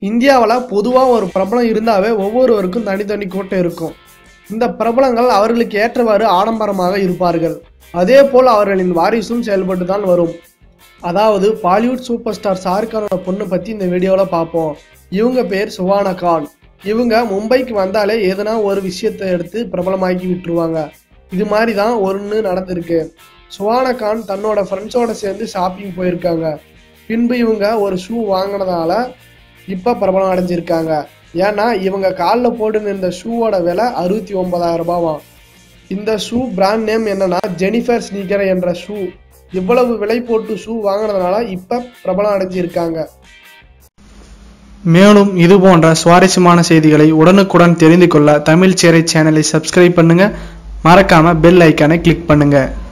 இந்தியாவில் பொதுவாக ஒரு பிரபலம் இருந்தாவே ஒவ்வொருவருக்கும் தனித்தனி கோட்டை இருக்கும் இந்த பிரபலங்கள் அவர்களுக்கு ஏற்றவாறு ஆடம்பரமாக இருப்பார்கள் அதே போல் அவர்களின் வாரிசும் செயல்பட்டு தான் வரும் அதாவது பாலிவுட் சூப்பர் ஸ்டார் ஷாருக் கானோட பொண்ணு பற்றி இந்த வீடியோவில் பார்ப்போம் இவங்க பேர் சுவானா கான் இவங்க மும்பைக்கு வந்தாலே எதனா ஒரு விஷயத்தை எடுத்து பிரபலமாக்கி விட்டுருவாங்க இது மாதிரி தான் ஒன்று நடந்திருக்கு சுவானா கான் தன்னோட ஃப்ரெண்ட்ஸோட சேர்ந்து ஷாப்பிங் போயிருக்காங்க பின்பு இவங்க ஒரு ஷூ வாங்கினதால இப்போ பிரபலம் அடைஞ்சிருக்காங்க ஏன்னா இவங்க காலில் போட்டுன்னு இருந்த ஷூவோட விலை அறுபத்தி ஒன்பதாயிரம் ரூபாவாம் இந்த ஷூ பிராண்ட் நேம் என்னன்னா ஜெனிஃபர் ஸ்னீக்கர் என்ற ஷூ இவ்வளவு விலை போட்டு ஷூ வாங்கினதுனால இப்போ பிரபலம் அடைஞ்சிருக்காங்க மேலும் இது போன்ற சுவாரஸ்யமான செய்திகளை உடனுக்குடன் தெரிந்து கொள்ள தமிழ் சேரை சேனலை சப்ஸ்கிரைப் பண்ணுங்க மறக்காம பெல் ஐக்கானை கிளிக் பண்ணுங்க